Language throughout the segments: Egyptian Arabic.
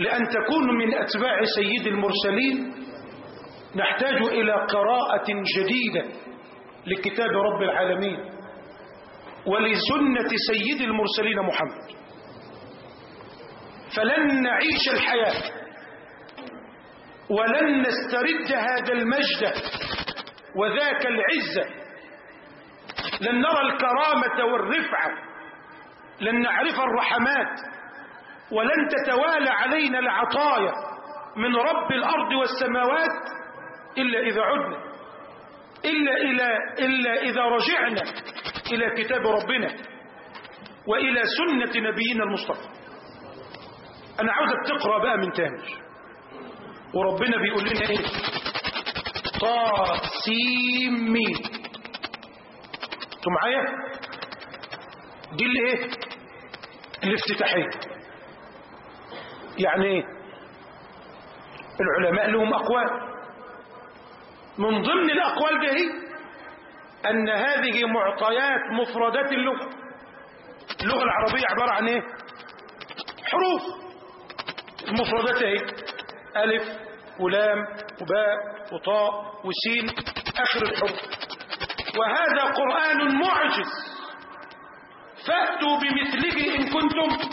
لأن تكونوا من أتباع سيد المرسلين نحتاج إلى قراءة جديدة لكتاب رب العالمين ولسنة سيد المرسلين محمد فلن نعيش الحياة ولن نسترد هذا المجد وذاك العزة لن نرى الكرامة والرفعة لن نعرف الرحمات ولن تتوالى علينا العطايا من رب الأرض والسماوات إلا إذا عدنا إلا, إلا, إلا إذا رجعنا إلى كتاب ربنا وإلى سنة نبينا المصطفى أنا عاوزك تقرأ بقى من تاني وربنا بيقول لنا إيه طاسيم ميم انتوا معايا دي الايه الافتتاحيه يعني ايه العلماء لهم اقوال من ضمن الاقوال دي ان هذه معطيات مفردات اللغه اللغه العربيه عباره عن ايه حروف المفردات اهي الف ولام وباء وطاء وسين اخر الحروف وهذا قرآن معجز فأتوا بمثله إن كنتم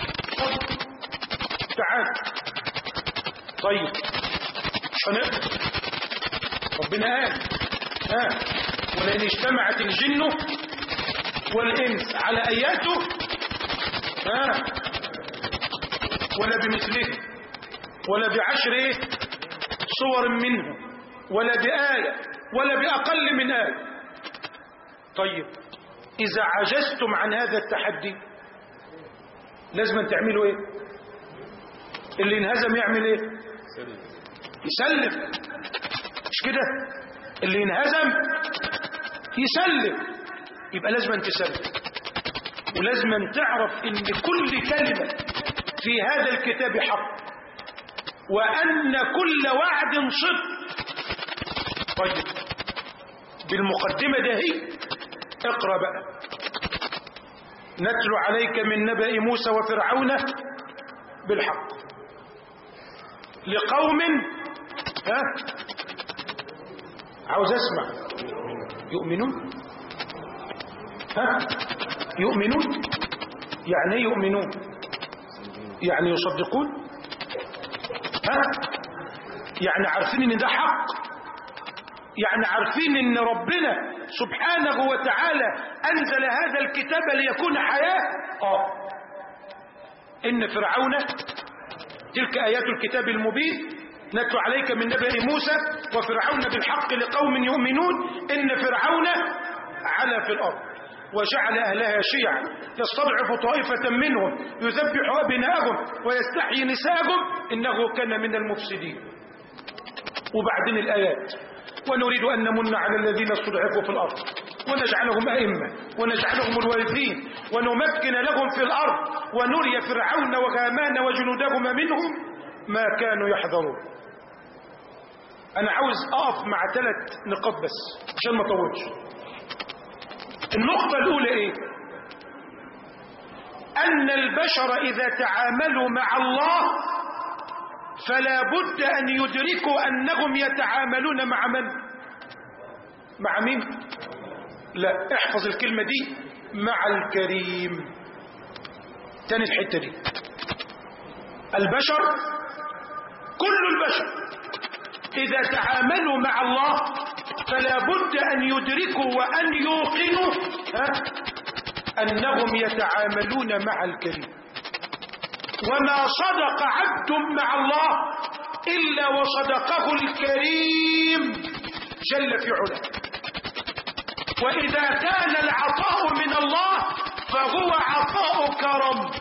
تعال طيب هنقدر ربنا قال ها ولئن اجتمعت الجن والإنس على آياته ها ولا بمثله ولا بعشر إيه؟ صور منه ولا بآية ولا بأقل من آية طيب إذا عجزتم عن هذا التحدي لازم تعملوا إيه اللي انهزم يعمل إيه يسلم مش كده اللي انهزم يسلم يبقى لازم تسلم ولازم تعرف ان كل كلمة في هذا الكتاب حق وأن كل وعد صدق طيب بالمقدمة ده هي اقرأ بقى نتلو عليك من نبأ موسى وفرعون بالحق لقوم ها عاوز اسمع يؤمنون ها يؤمنون يعني ايه يؤمنون يعني يصدقون ها يعني عارفين ان ده حق يعني عارفين ان ربنا سبحانه وتعالى انزل هذا الكتاب ليكون حياة اه ان فرعون تلك ايات الكتاب المبين نتلو عليك من نبأ موسى وفرعون بالحق لقوم يؤمنون ان فرعون علا في الارض وجعل أهلها شيعا يستضعف طائفة منهم يذبح أبناءهم ويستحيي نساءهم إنه كان من المفسدين وبعدين الآيات ونريد أن نمن على الذين استضعفوا في الأرض ونجعلهم أئمة ونجعلهم الوارثين ونمكن لهم في الأرض ونري فرعون وغامان وجنودهما منهم ما كانوا يحذرون أنا عاوز أقف مع ثلاث نقاط بس عشان ما أطولش النقطة الأولى إيه أن البشر إذا تعاملوا مع الله فلا بد أن يدركوا أنهم يتعاملون مع من مع مين لا احفظ الكلمة دي مع الكريم تاني الحتة دي البشر كل البشر إذا تعاملوا مع الله فلا بد أن يدركوا وأن يوقنوا ها أنهم يتعاملون مع الكريم وما صدق عبد مع الله إلا وصدقه الكريم جل في علاه وإذا كان العطاء من الله فهو عطاء كرم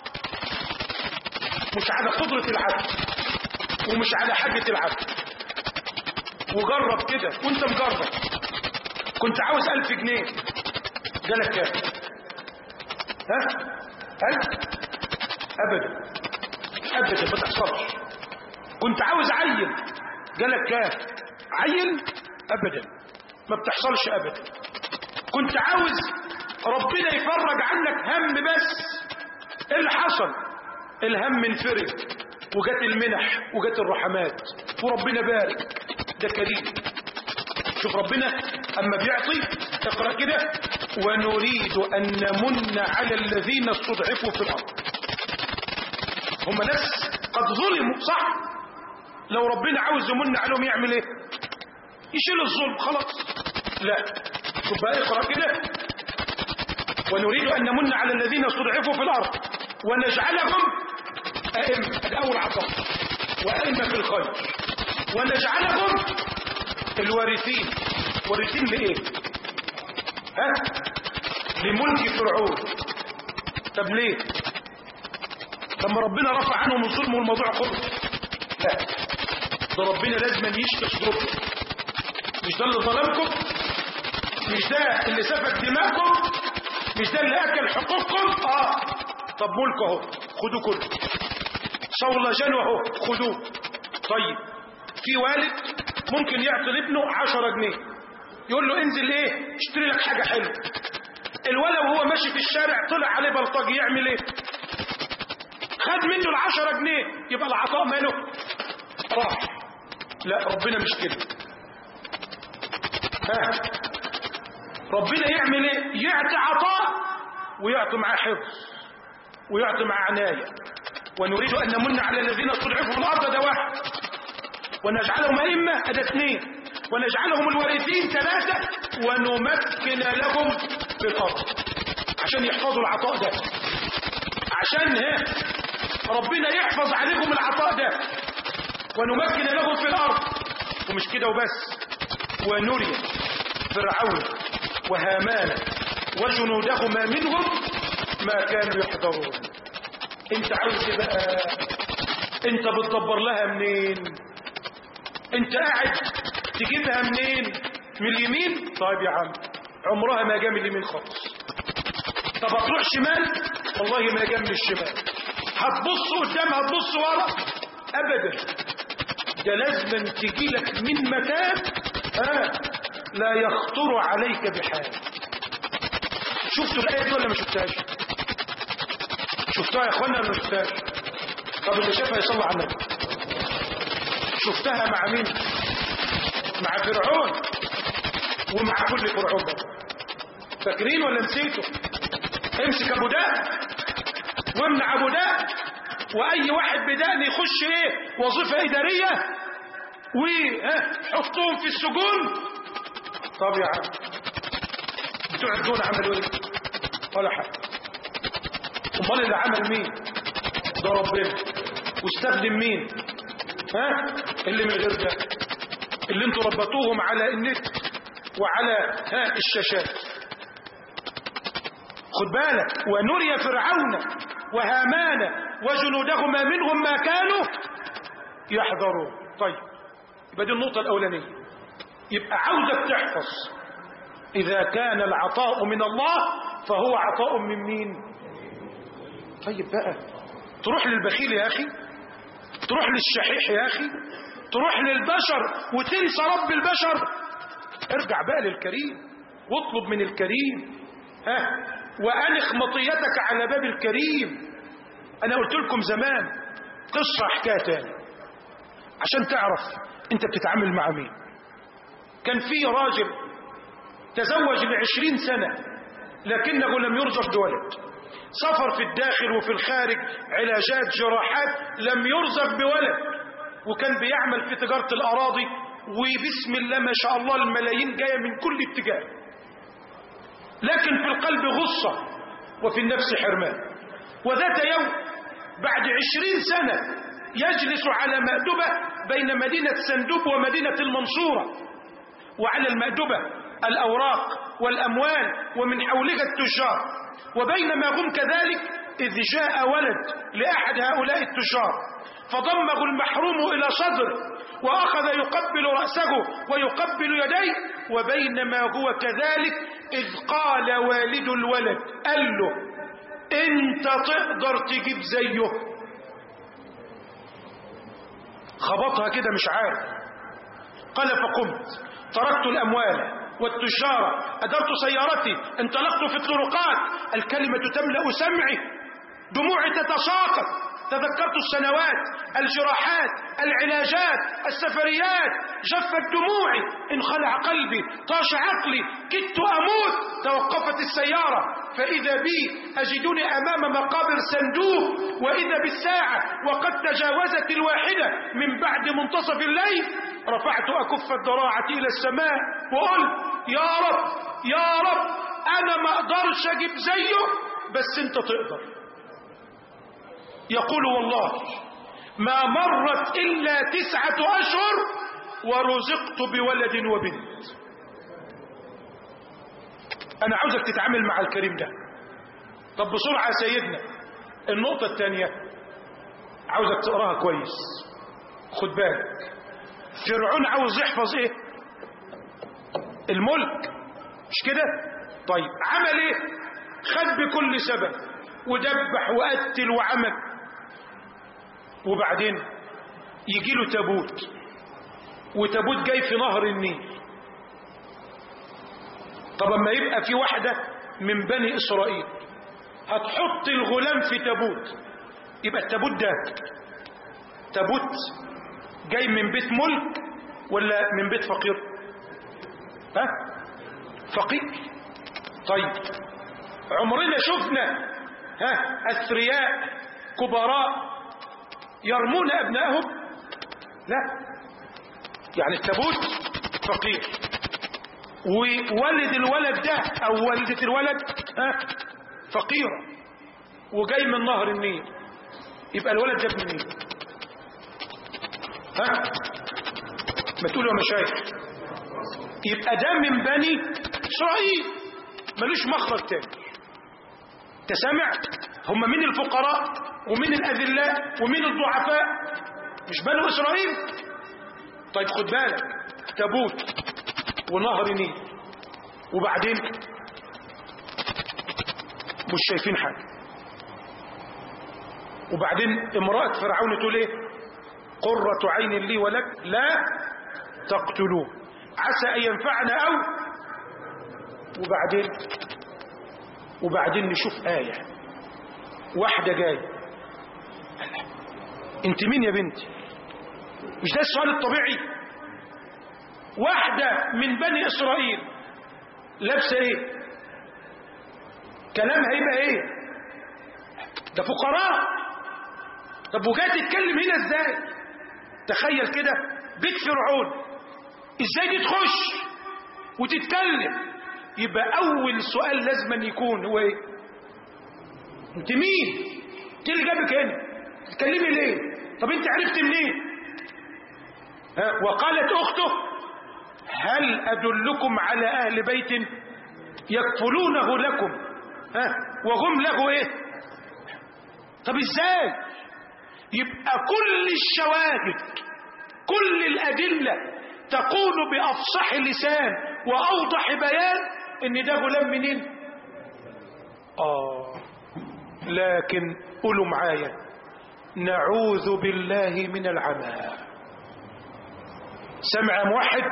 مش على قدرة العبد ومش على حاجة العبد وجرب كده وانت مجرب كنت عاوز ألف جنيه جالك كام ها ألف أبدا أبدا ما تحصلش كنت عاوز عين جالك كام عين أبدا ما بتحصلش أبدا كنت عاوز ربنا يفرج عنك هم بس ايه اللي حصل الهم انفرج وجت المنح وجت الرحمات وربنا بارك ده كريم شوف ربنا اما بيعطي اقرا كده ونريد ان نمن على الذين استضعفوا في الارض هم ناس قد ظلموا صح لو ربنا عاوز يمن عليهم يعمل ايه يشيل الظلم خلاص لا شوف بقى اقرا كده ونريد ان نمن على الذين استضعفوا في الارض ونجعلهم ائمه الاول عطاء وائمه في الخير ونجعلهم الوارثين وارثين لايه ها لملك فرعون طب ليه لما ربنا رفع عنهم الظلم والموضوع كله لا ده ربنا لازم يشفي صدوركم مش ده اللي ظلمكم مش ده اللي سفك دماغكم مش ده اللي اكل حقوقكم اه طب ملك اهو خدوه كله صولجان اهو خدوه طيب في والد ممكن يعطي لابنه 10 جنيه يقول له انزل ايه اشتري لك حاجه حلوه الولد وهو ماشي في الشارع طلع عليه بلطجي يعمل ايه خد منه العشرة جنيه يبقى العطاء ماله راح لا ربنا مش كده ها ربنا يعمل ايه يعطي عطاء ويعطي معاه حفظ ويعطي معاه عناية ونريد ان نمن على الذين استضعفوا في الارض ده واحد ونجعلهم ائمه ده اثنين ونجعلهم الوارثين ثلاثه ونمكن لهم في الارض عشان يحفظوا العطاء ده عشان ها ربنا يحفظ عليكم العطاء ده ونمكن لهم في الارض ومش كده وبس ونري فرعون وهامان وجنودهما منهم ما كانوا يحذرون انت عاوز إيه بقى انت بتدبر لها منين انت قاعد تجيبها منين من اليمين طيب يا عم عمرها ما جاء من اليمين خالص طب هتروح شمال والله ما جاء من الشمال هتبص قدام هتبص ورا ابدا ده لازم تجي لك من مكان آه لا يخطر عليك بحال شفتوا الايه دي ولا ما شفتهاش شفتها يا اخوانا ولا ما شفتهاش طب اللي شافها يصلي على النبي شفتها مع مين مع فرعون ومع كل فرعون بقى. فاكرين ولا نسيتوا امسك ابو ده وامنع ابو ده واي واحد بدقن يخش ايه وظيفه اداريه وحطهم في السجون طب يا عم بتوع الدول عملوا ايه ولا حاجه امال اللي عمل مين ده ربنا واستخدم مين ها اللي من غير ده اللي انتوا ربطوهم على النت وعلى ها الشاشات خد بالك ونري فرعون وهامان وجنودهما منهم ما كانوا يحذرون طيب يبقى دي النقطة الأولانية يبقى عاوزك تحفظ إذا كان العطاء من الله فهو عطاء من مين طيب بقى تروح للبخيل يا أخي تروح للشحيح يا أخي تروح للبشر وتنسى رب البشر ارجع بقى للكريم واطلب من الكريم ها وأنخ مطيتك على باب الكريم أنا قلت لكم زمان قصة حكاية تاني عشان تعرف أنت بتتعامل مع مين كان في راجل تزوج لعشرين سنة لكنه لم يرزق بولد سفر في الداخل وفي الخارج علاجات جراحات لم يرزق بولد وكان بيعمل في تجارة الأراضي وبسم الله ما شاء الله الملايين جاية من كل اتجاه لكن في القلب غصة وفي النفس حرمان وذات يوم بعد عشرين سنة يجلس على مأدبة بين مدينة سندوب ومدينة المنصورة وعلى المأدبة الأوراق والأموال ومن حولها التجار وبينما هم كذلك إذ جاء ولد لأحد هؤلاء التجار فضمه المحروم إلى صدره وأخذ يقبل رأسه ويقبل يديه وبينما هو كذلك إذ قال والد الولد قال له أنت تقدر تجيب زيه خبطها كده مش عارف قال فقمت تركت الأموال والتجارة أدرت سيارتي انطلقت في الطرقات الكلمة تملأ سمعي دموعي تتساقط تذكرت السنوات الجراحات العلاجات السفريات جفت دموعي انخلع قلبي طاش عقلي كدت أموت توقفت السيارة فإذا بي أجدني أمام مقابر صندوق وإذا بالساعة وقد تجاوزت الواحدة من بعد منتصف الليل رفعت أكف الضراعة إلى السماء وقلت يا رب يا رب أنا ما أقدرش أجيب زيه بس أنت تقدر يقول والله ما مرت إلا تسعة أشهر ورزقت بولد وبنت أنا عاوزك تتعامل مع الكريم ده طب بسرعة يا سيدنا النقطة الثانية عاوزك تقراها كويس خد بالك فرعون عاوز يحفظ ايه الملك مش كده طيب عمل ايه خد بكل سبب ودبح وقتل وعمل وبعدين يجي له تابوت وتابوت جاي في نهر النيل طب اما يبقى في واحدة من بني إسرائيل هتحط الغلام في تابوت يبقى التابوت ده تابوت جاي من بيت ملك ولا من بيت فقير ها فقير طيب عمرنا شفنا ها أثرياء كبراء يرمون أبنائهم لا يعني التابوت فقير وولد الولد ده أو والدة الولد ها فقيرة وجاي من نهر النيل يبقى الولد ده ابن مين ها ما تقولوا يا مشايخ يبقى ده من بني إسرائيل ملوش مخرج تاني تسمع هم من الفقراء ومن الأذلاء ومن الضعفاء مش بنو إسرائيل طيب خد بالك تابوت ونهر نيل وبعدين مش شايفين حاجة وبعدين امرأة فرعون تقول ايه قرة عين لي ولك لا تقتلوه عسى ان ينفعنا او وبعدين وبعدين نشوف آية واحدة جاية انت مين يا بنتي مش ده السؤال الطبيعي واحدة من بني إسرائيل لابسة ايه كلامها هيبقى ايه ده فقراء طب وجاي تتكلم هنا ازاي تخيل كده بيت فرعون ازاي دي تخش وتتكلم يبقى اول سؤال لازم يكون هو ايه انت مين انت اللي جابك هنا تتكلمي ليه طب انت عرفت منين ها وقالت اخته هل ادلكم على اهل بيت يكفلونه لكم ها وهم له ايه طب ازاي يبقى كل الشواهد كل الادله تقول بافصح لسان واوضح بيان ان ده غلام منين اه لكن قولوا معايا نعوذ بالله من العمى سمع موحد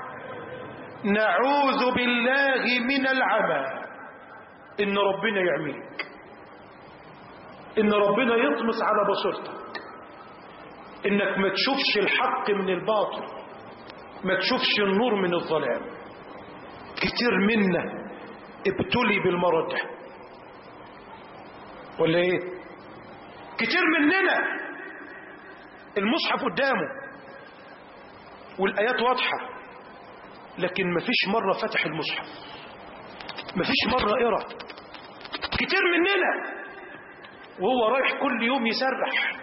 نعوذ بالله من العمى ان ربنا يعميك ان ربنا يطمس على بصيرتك انك ما تشوفش الحق من الباطل ما تشوفش النور من الظلام كتير منا ابتلي بالمرض ده ولا ايه كتير مننا المصحف قدامه والايات واضحه لكن مفيش مره فتح المصحف مفيش مره قرا كتير مننا وهو رايح كل يوم يسرح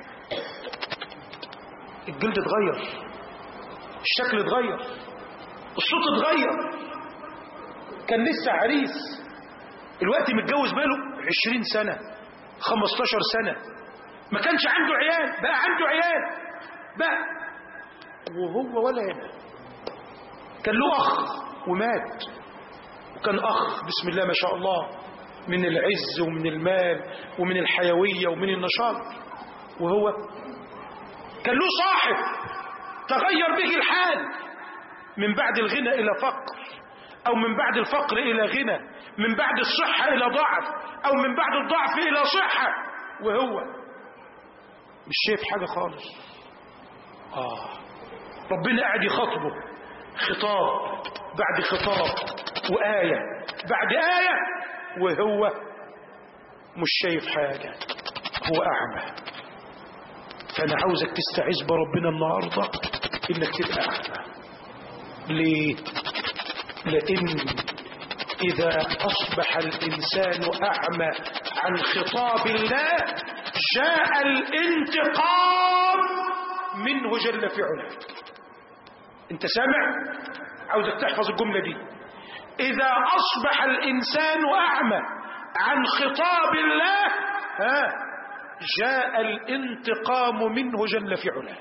الجلد اتغير الشكل اتغير الصوت اتغير كان لسه عريس الوقت متجوز باله 20 سنة 15 سنة ما كانش عنده عيال بقى عنده عيال بقى وهو ولا هنا كان له أخ ومات وكان أخ بسم الله ما شاء الله من العز ومن المال ومن الحيوية ومن النشاط وهو كان له صاحب تغير به الحال من بعد الغنى إلى فقر أو من بعد الفقر إلى غنى من بعد الصحة إلى ضعف أو من بعد الضعف إلى صحة وهو مش شايف حاجة خالص آه ربنا قاعد يخاطبه خطاب بعد خطاب وآية بعد آية وهو مش شايف حاجة هو أعمى فأنا عاوزك تستعيذ بربنا النهاردة إنك تبقى أعمى ليه؟ لأن إذا أصبح الإنسان أعمى عن خطاب الله جاء الانتقام منه جل في علاه انت سامع عاوزك تحفظ الجملة دي إذا أصبح الإنسان أعمى عن خطاب الله ها جاء الانتقام منه جل في علاه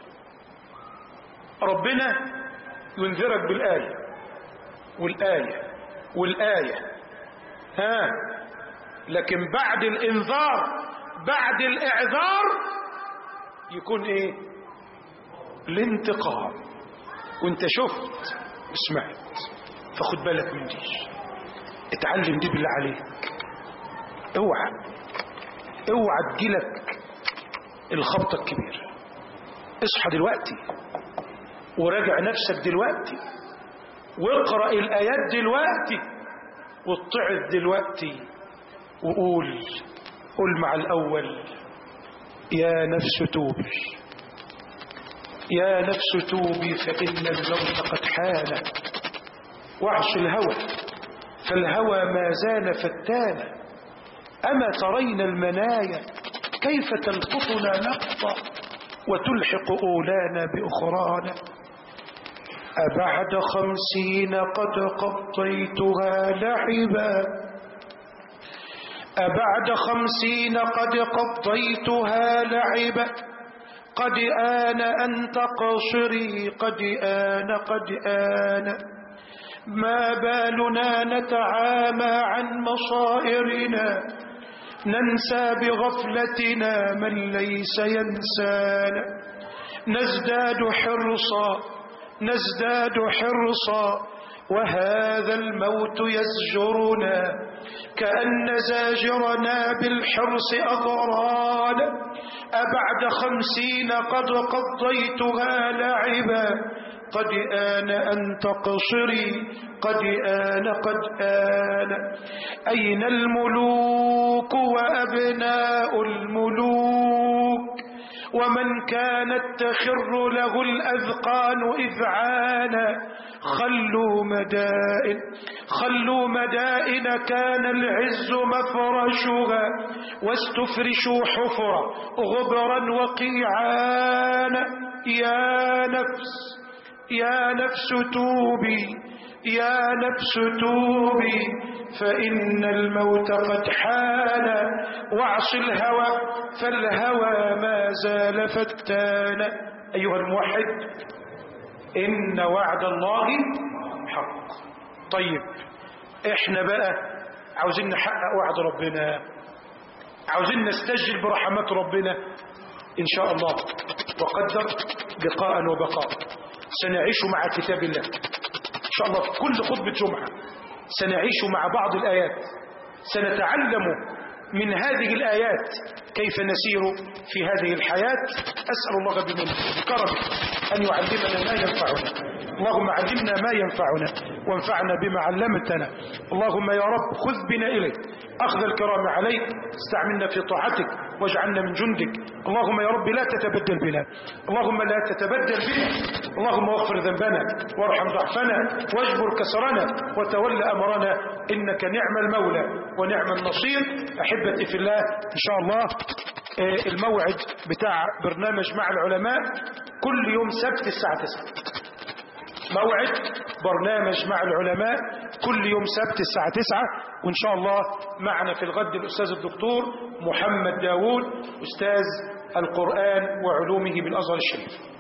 ربنا ينذرك بالآية والآية والآية ها لكن بعد الإنذار بعد الإعذار يكون إيه الانتقام وانت شفت وسمعت فخد بالك من دي اتعلم دي بالله عليك اوعى اوعى تجيلك الخبطة الكبيرة اصحى دلوقتي وراجع نفسك دلوقتي واقرأ الآيات دلوقتي واتعظ دلوقتي وقول قول مع الأول يا نفس توبي يا نفس توبي فإن الموت قد حان وعش الهوى فالهوى ما زال فتانا أما ترين المنايا كيف تلقطنا نقطة وتلحق أولانا بأخرانا أبعد خمسين قد قضيتها لعبا أبعد خمسين قد قضيتها لعبا قد آن أن تقصري قد آن قد آن ما بالنا نتعامى عن مصائرنا ننسى بغفلتنا من ليس ينسانا نزداد حرصا نزداد حرصا وهذا الموت يزجرنا كأن زاجرنا بالحرص أغرانا أبعد خمسين قد قضيتها لعبا قد آن أن تقصري قد آن قد آن أين الملوك وأبناء الملوك ومن كانت تخر له الأذقان إذعانا خلوا مدائن خلوا مدائن كان العز مفرشها واستفرشوا حفرا غبرا وقيعانا يا نفس يا نفس توبي يا نفس توبي فإن الموت قد حان واعص الهوى فالهوى ما زال فتانا أيها الموحد إن وعد الله حق طيب احنا بقى عاوزين نحقق وعد ربنا عاوزين نستجل برحمات ربنا إن شاء الله وقدر بقاء وبقاء سنعيش مع كتاب الله إن شاء الله في كل خطبة جمعة سنعيش مع بعض الآيات سنتعلم من هذه الآيات كيف نسير في هذه الحياة أسأل الله بمنه بكرمه أن يعلمنا ما ينفعنا اللهم علمنا ما ينفعنا وانفعنا بما علمتنا اللهم يا رب خذ بنا إليك أخذ الكرام عليك استعملنا في طاعتك واجعلنا من جندك اللهم يا رب لا تتبدل بنا اللهم لا تتبدل بنا اللهم اغفر ذنبنا وارحم ضعفنا واجبر كسرنا وتول أمرنا إنك نعم المولى ونعم النصير أحبتي في الله إن شاء الله الموعد بتاع برنامج مع العلماء كل يوم سبت الساعة 9 موعد برنامج مع العلماء كل يوم سبت الساعة 9 وإن شاء الله معنا في الغد الأستاذ الدكتور محمد داوود أستاذ القرآن وعلومه بالأزهر الشريف